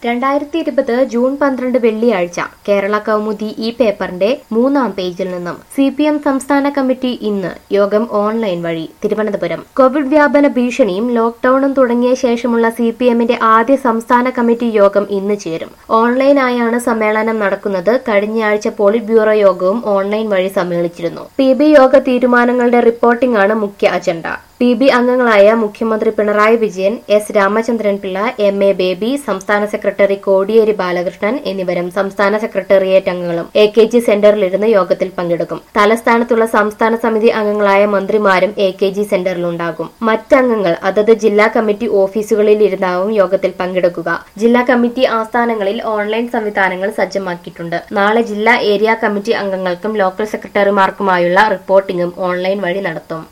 രണ്ടായിരത്തി ഇരുപത് ജൂൺ പന്ത്രണ്ട് വെള്ളിയാഴ്ച കേരള കൗമുദി ഈ പേപ്പറിന്റെ മൂന്നാം പേജിൽ നിന്നും സി പി എം സംസ്ഥാന കമ്മിറ്റി ഇന്ന് യോഗം ഓൺലൈൻ വഴി തിരുവനന്തപുരം കോവിഡ് വ്യാപന ഭീഷണിയും ലോക്ഡൌണും തുടങ്ങിയ ശേഷമുള്ള സി പി എമ്മിന്റെ ആദ്യ സംസ്ഥാന കമ്മിറ്റി യോഗം ഇന്ന് ചേരും ഓൺലൈനായാണ് സമ്മേളനം നടക്കുന്നത് കഴിഞ്ഞയാഴ്ച പോളിറ്റ് ബ്യൂറോ യോഗവും ഓൺലൈൻ വഴി സമ്മേളിച്ചിരുന്നു പി ബി യോഗ തീരുമാനങ്ങളുടെ റിപ്പോർട്ടിംഗ് ആണ് മുഖ്യ അജണ്ട പി ബി അംഗങ്ങളായ മുഖ്യമന്ത്രി Pinarayi Vijayan S Ramachandran Pillai M A Baby സംസ്ഥാന സെക്രട്ടറി കോടിയേരി ബാലകൃഷ്ണൻ എന്നിവരും സംസ്ഥാന സെക്രട്ടേറിയറ്റ് അംഗങ്ങളും എ കെ ജി സെന്ററിലിരുന്ന് യോഗത്തിൽ പങ്കെടുക്കും തലസ്ഥാനത്തുള്ള സംസ്ഥാന സമിതി അംഗങ്ങളായ മന്ത്രിമാരും എ കെ ജി സെന്ററിലുണ്ടാകും മറ്റംഗങ്ങൾ അതത് ജില്ലാ കമ്മിറ്റി ഓഫീസുകളിൽ ഇരുന്നാവും യോഗത്തിൽ പങ്കെടുക്കുക ജില്ലാ കമ്മിറ്റി ആസ്ഥാനങ്ങളിൽ ഓൺലൈൻ സംവിധാനങ്ങൾ സജ്ജമാക്കിയിട്ടുണ്ട് നാളെ ജില്ലാ ഏരിയ കമ്മിറ്റി അംഗങ്ങൾക്കും ലോക്കൽ സെക്രട്ടറിമാർക്കുമായുള്ള റിപ്പോർട്ടിംഗും ഓൺലൈൻ വഴി നടത്തും